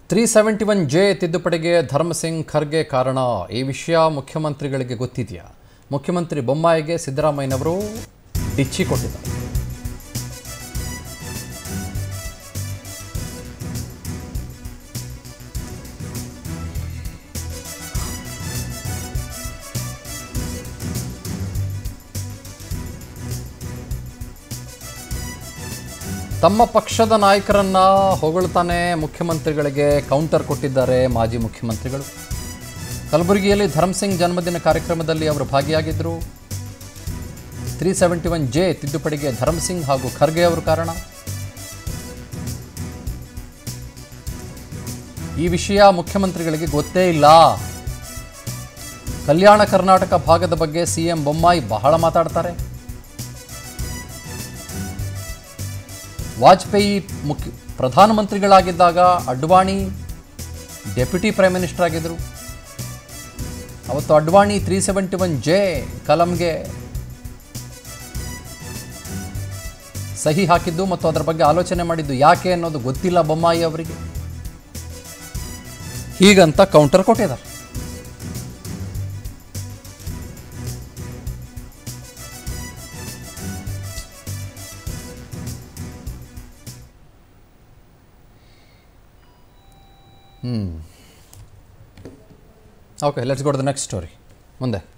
three seventy one J ತಿದ್ದುಪಡಿಗೆ ಧರ್ಮಸಿಂಗ್ ಖರ್ಗೆ ಕಾರಣ ಈ ವಿಷಯ ಮುಖ್ಯಮಂತ್ರಿಗಳಿಗೆ ಗೊತ್ತಿದೆಯಾ ಮುಖ್ಯಮಂತ್ರಿ ಬೊಮ್ಮಾಯಿಗೆ ಸಿದ್ದರಾಮಯ್ಯನವರು ಡಿಚ್ಚಿ ಕೊಟ್ಟಿದ್ದಾರೆ ತಮ್ಮ ಪಕ್ಷದ ನಾಯಕರನ್ನ ಹೊಗಳ್ತಾನೆ ಮುಖ್ಯಮಂತ್ರಿಗಳಿಗೆ ಕೌಂಟರ್ ಕೊಟ್ಟಿದ್ದಾರೆ ಮಾಜಿ ಮುಖ್ಯಮಂತ್ರಿಗಳು ಕಲಬುರಗಿಯಲ್ಲಿ ಧರ್ಮಸಿಂಗ್ ಜನ್ಮದಿನ ಕಾರ್ಯಕ್ರಮದಲ್ಲಿ ಅವರು ಭಾಗಿಯಾಗಿದ್ದರು ತ್ರೀ ಸೆವೆಂಟಿ ಒನ್ ಜೆ ತಿದ್ದುಪಡಿಗೆ ಧರ್ಮಸಿಂಗ್ ಹಾಗೂ ಖರ್ಗೆ ಅವರು ಕಾರಣ ಈ ವಿಷಯ ಮುಖ್ಯಮಂತ್ರಿಗಳಿಗೆ ಗೊತ್ತೇ ಇಲ್ಲ ಕಲ್ಯಾಣ ಕರ್ನಾಟಕ ಭಾಗದ ಬಗ್ಗೆ ಸಿಎಂ ಬೊಮ್ಮಾಯಿ ಬಹಳ ಮಾತಾಡ್ತಾರೆ ವಾಜಪೇಯಿ ಮುಖ್ಯ ಪ್ರಧಾನಮಂತ್ರಿಗಳಾಗಿದ್ದಾಗ ಅಡ್ವಾಣಿ ಡೆಪ್ಯೂಟಿ ಪ್ರೈಮ್ ಮಿನಿಸ್ಟರ್ ಆಗಿದ್ದರು ಅವತ್ತು Advani three seventy one J ಕಲಂಗೆ ಸಹಿ ಹಾಕಿದ್ದು ಮತ್ತು ಅದರ ಬಗ್ಗೆ ಆಲೋಚನೆ ಮಾಡಿದ್ದು ಯಾಕೆ ಅನ್ನೋದು ಗೊತ್ತಿಲ್ಲ ಬೊಮ್ಮಾಯಿ ಅವರಿಗೆ ಹೀಗಂತ ಕೌಂಟರ್ ಕೊಟ್ಟಿದ್ದಾರೆ okay let's go the next story ಮುಂದೆ